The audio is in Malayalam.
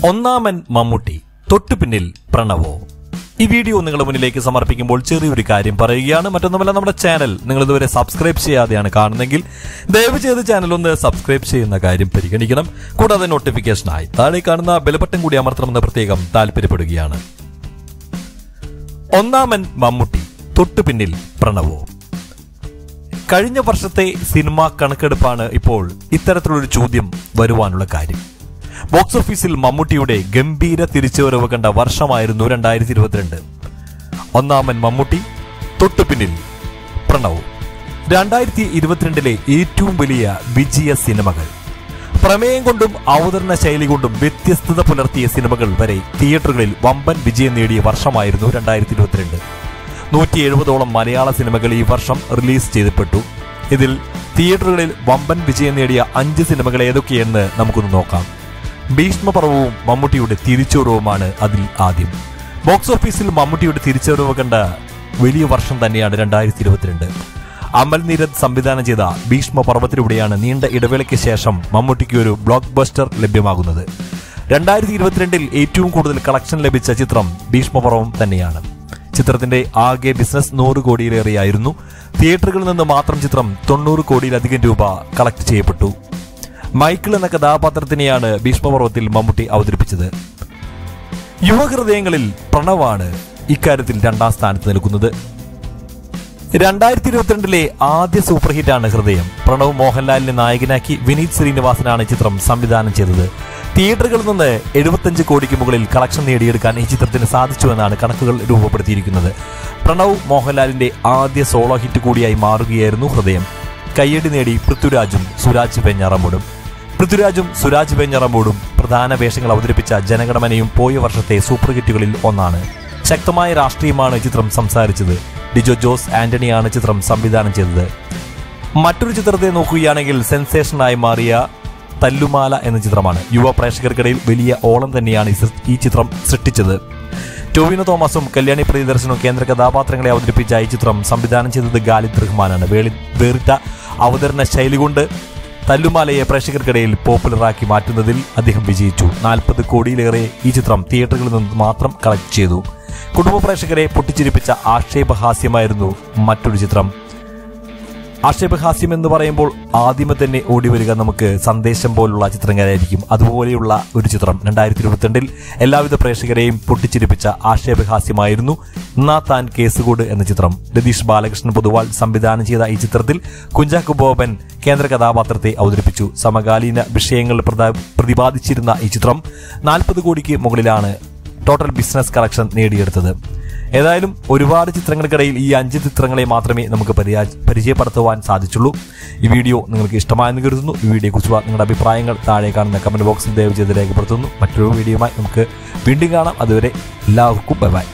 ഒന്നാമൻ മമ്മൂട്ടി തൊട്ടു പിന്നിൽ പ്രണവോ ഈ വീഡിയോ നിങ്ങളുടെ മുന്നിലേക്ക് സമർപ്പിക്കുമ്പോൾ ചെറിയൊരു കാര്യം പറയുകയാണ് മറ്റൊന്നുമല്ല നമ്മുടെ ചാനൽ നിങ്ങൾ ഇതുവരെ സബ്സ്ക്രൈബ് ചെയ്യാതെയാണ് കാണുന്നെങ്കിൽ ദയവ് ചെയ്ത് ചാനൽ ഒന്ന് സബ്സ്ക്രൈബ് ചെയ്യുന്ന കാര്യം പരിഗണിക്കണം കൂടാതെ നോട്ടിഫിക്കേഷനായി താഴെ കാണുന്ന ബെൽബട്ടൺ കൂടി അമർത്തണമെന്ന് പ്രത്യേകം താല്പര്യപ്പെടുകയാണ് ഒന്നാമൻ മമ്മൂട്ടി തൊട്ടു പിന്നിൽ പ്രണവോ കഴിഞ്ഞ വർഷത്തെ സിനിമാ കണക്കെടുപ്പാണ് ഇപ്പോൾ ഇത്തരത്തിലൊരു ചോദ്യം വരുവാനുള്ള കാര്യം ബോക്സ് ഓഫീസിൽ മമ്മൂട്ടിയുടെ ഗംഭീര തിരിച്ചുവരവ് കണ്ട വർഷമായിരുന്നു രണ്ടായിരത്തി ഇരുപത്തിരണ്ട് ഒന്നാമൻ മമ്മൂട്ടി തൊട്ടുപിന്നിൽ പ്രണവ് രണ്ടായിരത്തി ഇരുപത്തിരണ്ടിലെ ഏറ്റവും വലിയ വിജയ സിനിമകൾ പ്രമേയം കൊണ്ടും അവതരണ ശൈലി കൊണ്ടും വ്യത്യസ്തത പുലർത്തിയ സിനിമകൾ വരെ തിയേറ്ററുകളിൽ വമ്പൻ വിജയം നേടിയ വർഷമായിരുന്നു രണ്ടായിരത്തി ഇരുപത്തിരണ്ട് നൂറ്റി എഴുപതോളം മലയാള സിനിമകൾ ഈ വർഷം റിലീസ് ചെയ്യപ്പെട്ടു ഇതിൽ തിയേറ്ററുകളിൽ വമ്പൻ വിജയം നേടിയ അഞ്ച് സിനിമകൾ ഏതൊക്കെയെന്ന് നമുക്കൊന്ന് നോക്കാം ഭീഷ്മപർവവും മമ്മൂട്ടിയുടെ തിരിച്ചുവരവുമാണ് അതിൽ ആദ്യം ബോക്സ് ഓഫീസിൽ മമ്മൂട്ടിയുടെ തിരിച്ചുവരവ് കണ്ട വലിയ വർഷം തന്നെയാണ് രണ്ടായിരത്തി ഇരുപത്തിരണ്ട് അമൽ നീരദ് സംവിധാനം ചെയ്ത ഭീഷ്മപർവത്തിലൂടെയാണ് നീണ്ട ഇടവേളയ്ക്ക് ശേഷം മമ്മൂട്ടിക്ക് ഒരു ബ്ലോക്ക് ബസ്റ്റർ ലഭ്യമാകുന്നത് രണ്ടായിരത്തി ഇരുപത്തിരണ്ടിൽ ഏറ്റവും കൂടുതൽ കളക്ഷൻ ലഭിച്ച ചിത്രം ഭീഷ്മപർവം തന്നെയാണ് ചിത്രത്തിന്റെ ആകെ ബിസിനസ് നൂറ് കോടിയിലേറെയായിരുന്നു തിയേറ്ററുകളിൽ നിന്ന് മാത്രം ചിത്രം തൊണ്ണൂറ് കോടിയിലധികം രൂപ കളക്ട് ചെയ്യപ്പെട്ടു മൈക്കിൾ എന്ന കഥാപാത്രത്തിനെയാണ് ഭീഷ്മപർവത്തിൽ മമ്മൂട്ടി അവതരിപ്പിച്ചത് യുവഹൃദയങ്ങളിൽ പ്രണവാണ് ഇക്കാര്യത്തിൽ രണ്ടാം സ്ഥാനത്ത് നിൽക്കുന്നത് രണ്ടായിരത്തി ഇരുപത്തിരണ്ടിലെ ആദ്യ സൂപ്പർ ഹിറ്റാണ് ഹൃദയം പ്രണവ് മോഹൻലാലിനെ നായകനാക്കി വിനീത് ശ്രീനിവാസനാണ് ചിത്രം സംവിധാനം ചെയ്തത് തിയേറ്ററുകളിൽ നിന്ന് എഴുപത്തഞ്ച് കോടിക്ക് മുകളിൽ കളക്ഷൻ നേടിയെടുക്കാൻ ഈ ചിത്രത്തിന് സാധിച്ചുവെന്നാണ് കണക്കുകൾ രൂപപ്പെടുത്തിയിരിക്കുന്നത് പ്രണവ് മോഹൻലാലിന്റെ ആദ്യ സോളോ ഹിറ്റ് കൂടിയായി മാറുകയായിരുന്നു ഹൃദയം കയ്യടി നേടി പൃഥ്വിരാജും സുരാജ് വെഞ്ഞാറമൂടും പൃഥ്വിരാജും സുരാജ് വെഞ്ഞറമൂടും പ്രധാന വേഷങ്ങൾ അവതരിപ്പിച്ച ജനഗണമനയും പോയ വർഷത്തെ സൂപ്പർ ഹിറ്റുകളിൽ ഒന്നാണ് ശക്തമായ രാഷ്ട്രീയമാണ് ചിത്രം സംസാരിച്ചത് ഡിജോ ജോസ് ആന്റണിയാണ് ചിത്രം സംവിധാനം ചെയ്തത് മറ്റൊരു ചിത്രത്തെ നോക്കുകയാണെങ്കിൽ സെൻസേഷനായി മാറിയ തല്ലുമാല എന്ന ചിത്രമാണ് യുവ പ്രേക്ഷകർക്കിടയിൽ വലിയ ഓളം തന്നെയാണ് ഈ സൃ- ഈ ചിത്രം സൃഷ്ടിച്ചത് ടോവിനോ തോമസും കല്യാണി പ്രിയദർശനും കേന്ദ്ര കഥാപാത്രങ്ങളെ അവതരിപ്പിച്ച ഈ ചിത്രം സംവിധാനം ചെയ്തത് ഗാലിദ് റഹ്മാനാണ് വേളി- വേറിട്ട അവതരണ ശൈലി കൊണ്ട് തല്ലുമാലയെ പ്രേക്ഷകർക്കിടയിൽ പോപ്പുലറാക്കി മാറ്റുന്നതിൽ അദ്ദേഹം വിജയിച്ചു നാൽപ്പത് കോടിയിലേറെ ഈ ചിത്രം തിയേറ്ററുകളിൽ നിന്ന് മാത്രം കളക്ട് ചെയ്തു കുടുംബ പ്രേക്ഷകരെ പൊട്ടിച്ചിരിപ്പിച്ച ആക്ഷേപഹാസ്യമായിരുന്നു മറ്റൊരു ചിത്രം ആക്ഷേപഹാസ്യം എന്ന് പറയുമ്പോൾ ആദ്യമേ തന്നെ ഓടി വരിക നമുക്ക് സന്ദേശം പോലുള്ള ചിത്രങ്ങളായിരിക്കും അതുപോലെയുള്ള ഒരു ചിത്രം രണ്ടായിരത്തി ഇരുപത്തിരണ്ടിൽ എല്ലാവിധ പ്രേക്ഷകരെയും പൊട്ടിച്ചിരിപ്പിച്ച ആക്ഷേപഹാസ്യമായിരുന്നു എന്നാ താൻ കേസുകൂട് എന്ന ചിത്രം രതീഷ് ബാലകൃഷ്ണൻ പൊതുവാൾ സംവിധാനം ചെയ്ത ഈ ചിത്രത്തിൽ കുഞ്ചാക്കോ ബോബൻ കേന്ദ്ര കഥാപാത്രത്തെ അവതരിപ്പിച്ചു സമകാലീന വിഷയങ്ങൾ പ്രതാ- പ്രതിപാദിച്ചിരുന്ന ഈ ചിത്രം നാൽപ്പത് കോടിക്ക് മുകളിലാണ് ടോട്ടൽ ബിസിനസ് കളക്ഷൻ നേടിയെടുത്തത് ഏതായാലും ഒരുപാട് ചിത്രങ്ങൾക്കിടയിൽ ഈ അഞ്ച് ചിത്രങ്ങളെ മാത്രമേ നമുക്ക് പരിചയ- പരിചയപ്പെടുത്തുവാൻ സാധിച്ചുള്ളൂ ഈ വീഡിയോ നിങ്ങൾക്ക് ഇഷ്ടമായെന്ന് കരുതുന്നു ഈ വീഡിയോയെക്കുറിച്ചുള്ള നിങ്ങളുടെ അഭിപ്രായങ്ങൾ താഴെ കാണുന്ന കമന്റ് ബോക്സിൽ ദയവ് ചെയ്ത് രേഖപ്പെടുത്തുന്നു മറ്റൊരു വീഡിയോയുമായി നമുക്ക് വീണ്ടും കാണാം അതുവരെ എല്ലാവർക്കും ബൈ ബൈ